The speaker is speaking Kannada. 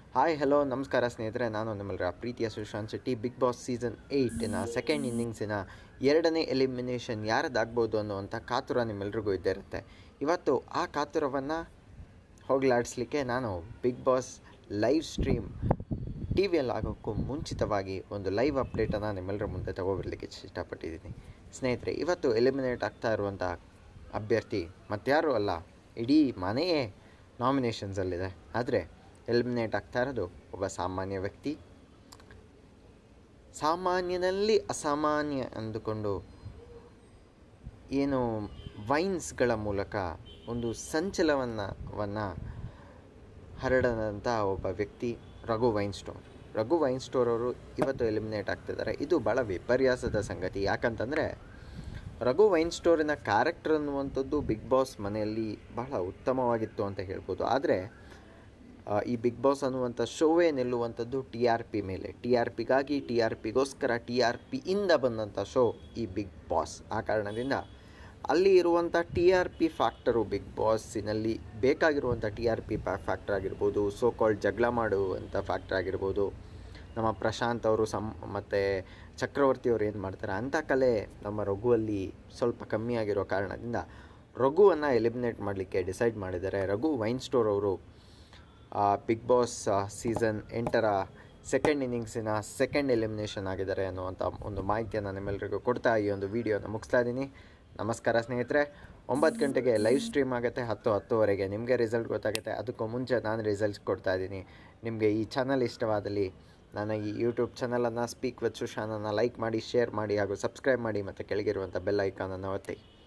ಹಾಯ್ ಹಲೋ ನಮಸ್ಕಾರ ಸ್ನೇಹಿತರೆ ನಾನು ನಿಮ್ಮಲ್ಲರ ಪ್ರೀತಿಯ Sushant Shetty Bigg Boss season ಏಯ್ಟಿನ ಸೆಕೆಂಡ್ ಇನ್ನಿಂಗ್ಸಿನ ಎರಡನೇ ಎಲಿಮಿನೇಷನ್ ಯಾರದಾಗ್ಬೋದು ಅನ್ನುವಂಥ ಕಾತುರ ನಿಮ್ಮೆಲ್ರಿಗೂ ಇದ್ದೇ ಇರುತ್ತೆ ಇವತ್ತು ಆ ಕಾತುರವನ್ನು ಹೋಗಲಾಡಿಸ್ಲಿಕ್ಕೆ ನಾನು Bigg Boss live stream T ವಿಯಲ್ಲಿ ಆಗೋಕ್ಕೂ ಮುಂಚಿತವಾಗಿ ಒಂದು ಲೈವ್ ಅಪ್ಡೇಟನ್ನು ನಿಮ್ಮೆಲ್ಲರ ಮುಂದೆ ತಗೊಬರ್ಲಿಕ್ಕೆ ಇಷ್ಟಪಟ್ಟಿದ್ದೀನಿ ಸ್ನೇಹಿತರೆ ಇವತ್ತು ಎಲಿಮಿನೇಟ್ ಆಗ್ತಾ ಇರುವಂಥ ಅಭ್ಯರ್ಥಿ ಮತ್ತಾರೂ ಅಲ್ಲ ಇಡೀ ಮನೆಯೇ ನಾಮಿನೇಷನ್ಸಲ್ಲಿದೆ ಆದರೆ ಎಲಿಮಿನೇಟ್ ಆಗ್ತಾ ಇರೋದು ಒಬ್ಬ ಸಾಮಾನ್ಯ ವ್ಯಕ್ತಿ ಸಾಮಾನ್ಯನಲ್ಲಿ ಅಸಾಮಾನ್ಯ ಅಂದುಕೊಂಡು ಏನು ವೈನ್ಸ್ಗಳ ಮೂಲಕ ಒಂದು ಸಂಚಲನವನ್ನು ವನ್ನು ಹರಡದಂಥ ಒಬ್ಬ ವ್ಯಕ್ತಿ Raghu wine store Raghu wine store ಅವರು ಇವತ್ತು ಎಲಿಮಿನೇಟ್ ಆಗ್ತಿದ್ದಾರೆ ಇದು ಭಾಳ ವಿಪರ್ಯಾಸದ ಸಂಗತಿ ಯಾಕಂತಂದರೆ ರಘು ವೈನ್ ಸ್ಟೋರಿನ ಕ್ಯಾರೆಕ್ಟರ್ ಅನ್ನುವಂಥದ್ದು ಬಿಗ್ ಬಾಸ್ ಮನೆಯಲ್ಲಿ ಬಹಳ ಉತ್ತಮವಾಗಿತ್ತು ಅಂತ ಹೇಳ್ಬೋದು ಆದರೆ ಆ, ಈ ಬಿಗ್ ಬಾಸ್ ಅನ್ನುವಂಥ ಶೋವೇ ನಿಲ್ಲುವಂಥದ್ದು ಟಿ ಆರ್ ಪಿ ಮೇಲೆ ಟಿ ಆರ್ ಪಿಗಾಗಿ ಟಿ ಆರ್ ಪಿಗೋಸ್ಕರ ಟಿ ಆರ್ ಪಿಯಿಂದ ಬಂದಂಥ ಶೋ ಈ ಬಿಗ್ ಬಾಸ್ ಆ ಕಾರಣದಿಂದ ಅಲ್ಲಿ ಇರುವಂಥ T R P factor Bigg ಬಾಸಿನಲ್ಲಿ ಬೇಕಾಗಿರುವಂಥ ಟಿ ಆರ್ ಪಿ ಫ್ಯಾಕ್ಟರ್ ಆಗಿರ್ಬೋದು ಸೋ ಕಾಲ್ಡ್ ಜಗಳ ಮಾಡುವಂಥ ಫ್ಯಾಕ್ಟರ್ ಆಗಿರ್ಬೋದು ನಮ್ಮ ಪ್ರಶಾಂತ್ ಅವರು ಸಮ್ ಮತ್ತು ಚಕ್ರವರ್ತಿ ಅವರು ಏನು ಮಾಡ್ತಾರೆ ಅಂಥ ಕಲೆ ನಮ್ಮ ರಘುವಲ್ಲಿ ಸ್ವಲ್ಪ ಕಮ್ಮಿ ಆಗಿರೋ ಕಾರಣದಿಂದ ರಘುವನ್ನು ಎಲಿಮಿನೇಟ್ ಮಾಡಲಿಕ್ಕೆ ಡಿಸೈಡ್ ಮಾಡಿದ್ದಾರೆ ರಘು ವೈನ್ ಸ್ಟೋರ್ ಅವರು ಬಿಗ್ ಬಾಸ್ ಸೀಸನ್ ಎಂಟರ ಸೆಕೆಂಡ್ ಇನ್ನಿಂಗ್ಸಿನ ಸೆಕೆಂಡ್ ಎಲಿಮಿನೇಷನ್ ಆಗಿದ್ದಾರೆ ಅನ್ನುವಂಥ ಒಂದು ಮಾಹಿತಿಯನ್ನು ನಿಮ್ಮೆಲ್ಲರಿಗೂ ಕೊಡ್ತಾ ಈ ಒಂದು ವಿಡಿಯೋನ ಮುಗಿಸ್ತಾ ಇದ್ದೀನಿ ನಮಸ್ಕಾರ ಸ್ನೇಹಿತರೆ ಒಂಬತ್ತು ಗಂಟೆಗೆ ಲೈವ್ ಸ್ಟ್ರೀಮ್ ಆಗುತ್ತೆ ಹತ್ತು ಹತ್ತುವರೆಗೆ ನಿಮಗೆ ರಿಸಲ್ಟ್ ಗೊತ್ತಾಗುತ್ತೆ ಅದಕ್ಕೂ ಮುಂಚೆ ನಾನು ರಿಸಲ್ಟ್ಸ್ ಕೊಡ್ತಾ ಇದ್ದೀನಿ ನಿಮಗೆ ಈ ಚಾನಲ್ ಇಷ್ಟವಾದಲ್ಲಿ ನನ್ನ ಈ ಯೂಟ್ಯೂಬ್ ಚಾನಲನ್ನು ಸ್ಪೀಕ್ ವಿತ್ ಸುಶಾನನ್ನು ಲೈಕ್ ಮಾಡಿ ಶೇರ್ ಮಾಡಿ ಹಾಗೂ ಸಬ್ಸ್ಕ್ರೈಬ್ ಮಾಡಿ ಮತ್ತು ಕೆಳಗಿರುವಂಥ ಬೆಲ್ ಐಕಾನನ್ನು ಒತ್ತಿ